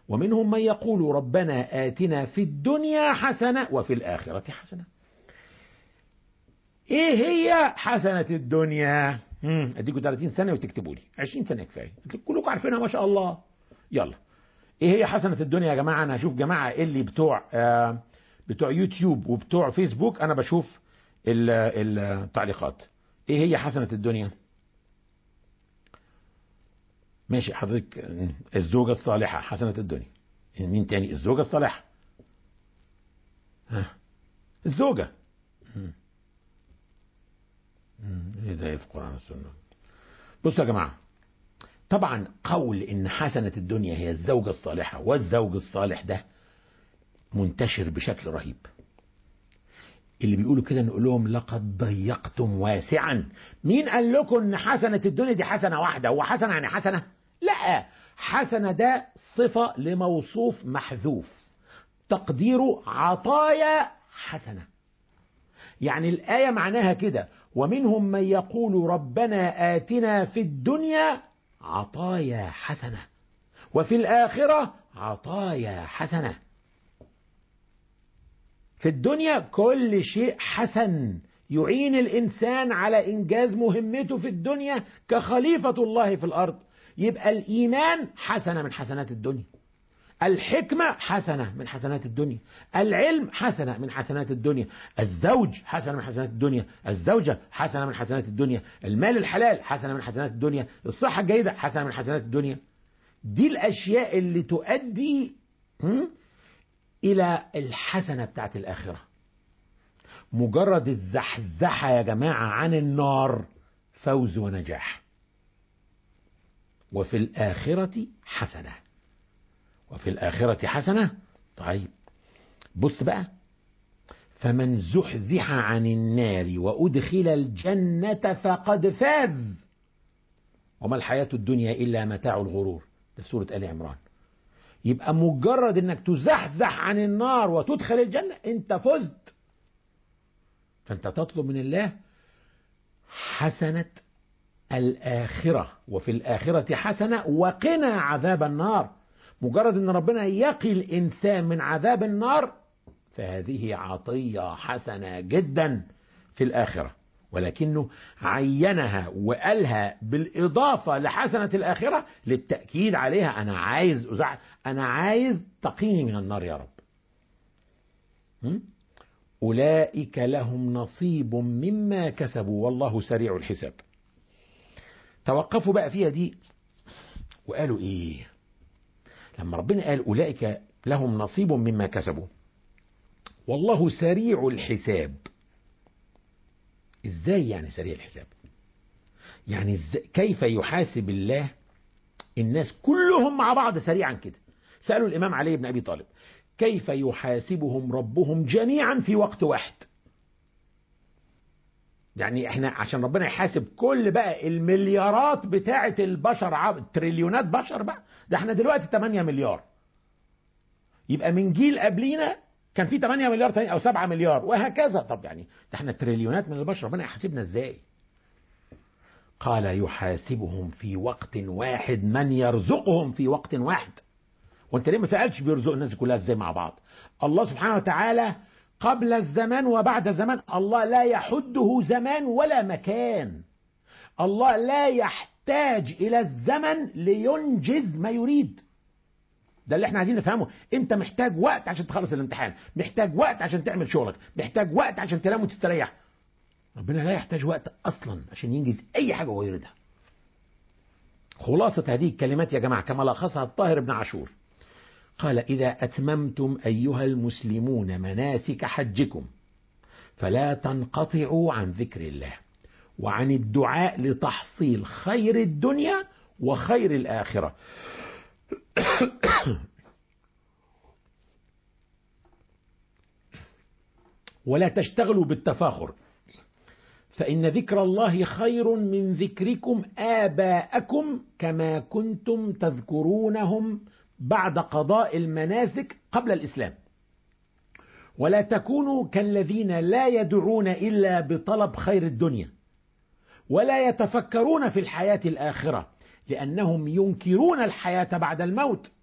ومنهم من يقول ربنا آتنا في الدنيا حسنة وفي الآخرة حسنة ايه هي حسنة الدنيا مم. اديكم 30 سنة وتكتبوا لي 20 سنة كفاية كلكم عارفينها ما شاء الله يلا ايه هي حسنة الدنيا يا جماعة انا هشوف جماعة اللي بتوع آه بتوع يوتيوب وبتوع فيسبوك انا بشوف التعليقات ايه هي حسنة الدنيا ماشي حضرتك الزوجة الصالحة حسنة الدنيا مين تاني الزوجة الصالحة ها الزوجة ايه ده في القرآن والسنة بصوا يا جماعة طبعا قول ان حسنة الدنيا هي الزوجة الصالحة والزوج الصالح ده منتشر بشكل رهيب اللي بيقولوا كده نقول لهم لقد ضيقتم واسعا مين قال لكم ان حسنة الدنيا دي حسنة واحدة هو حسنة يعني حسنة لا حسنة ده صفة لموصوف محذوف تقديره عطايا حسنة يعني الآية معناها كده ومنهم من يقول ربنا آتنا في الدنيا عطايا حسنة وفي الآخرة عطايا حسنة في الدنيا كل شيء حسن يعين الإنسان على إنجاز مهمته في الدنيا كخليفة الله في الأرض يبقى الإيمان حسنة من حسنات الدنيا الحكمة حسنة من حسنات الدنيا العلم حسنة من حسنات الدنيا الزوج حسنة من حسنات الدنيا الزوجة حسنة من حسنات الدنيا المال الحلال حسنة من حسنات الدنيا الصحة الجيدة حسنة من حسنات الدنيا دي الأشياء اللي تؤدي إلى الحسنة بتاعت الآخرة مجرد الزحزحة يا جماعة عن النار فوز ونجاح وفي الآخرة حسنة وفي الآخرة حسنة طيب بص بقى فمن زحزح عن النار وأدخل الجنة فقد فاز وما الحياة الدنيا إلا متاع الغرور ده في سورة آل عمران يبقى مجرد انك تزحزح عن النار وتدخل الجنة انت فزت فانت تطلب من الله حسنة الآخرة وفي الآخرة حسنة وقنا عذاب النار مجرد ان ربنا يقي الإنسان من عذاب النار فهذه عطية حسنة جدا في الآخرة ولكنه عينها وقالها بالإضافة لحسنة الآخرة للتأكيد عليها أنا عايز أزع... أنا عايز تقيني من النار يا رب م? أولئك لهم نصيب مما كسبوا والله سريع الحساب توقفوا بقى فيها دي وقالوا إيه لما ربنا قال أولئك لهم نصيب مما كسبوا والله سريع الحساب ازاي يعني سريع الحساب يعني إزاي كيف يحاسب الله الناس كلهم مع بعض سريعا كده سألوا الإمام علي بن أبي طالب كيف يحاسبهم ربهم جميعا في وقت واحد يعني احنا عشان ربنا يحاسب كل بقى المليارات بتاعة البشر عب... تريليونات بشر بقى ده احنا دلوقتي 8 مليار يبقى من جيل قبلينا كان في 8 مليار تاني او 7 مليار وهكذا طب يعني ده احنا تريليونات من البشر ربنا يحاسبنا ازاي قال يحاسبهم في وقت واحد من يرزقهم في وقت واحد وانت ليه ما سالتش بيرزق الناس كلها ازاي مع بعض الله سبحانه وتعالى قبل الزمان وبعد الزمان الله لا يحده زمان ولا مكان الله لا يحتاج الى الزمن لينجز ما يريد ده اللي احنا عايزين نفهمه انت محتاج وقت عشان تخلص الامتحان محتاج وقت عشان تعمل شغلك محتاج وقت عشان تنام وتستريح ربنا لا يحتاج وقت اصلا عشان ينجز اي حاجه هو يريدها خلاصة هذه الكلمات يا جماعة كما لخصها الطاهر بن عاشور قال إذا أتممتم أيها المسلمون مناسك حجكم فلا تنقطعوا عن ذكر الله وعن الدعاء لتحصيل خير الدنيا وخير الآخرة ولا تشتغلوا بالتفاخر فإن ذكر الله خير من ذكركم آباءكم كما كنتم تذكرونهم بعد قضاء المناسك قبل الإسلام ولا تكونوا كالذين لا يدعون إلا بطلب خير الدنيا ولا يتفكرون في الحياة الآخرة لأنهم ينكرون الحياة بعد الموت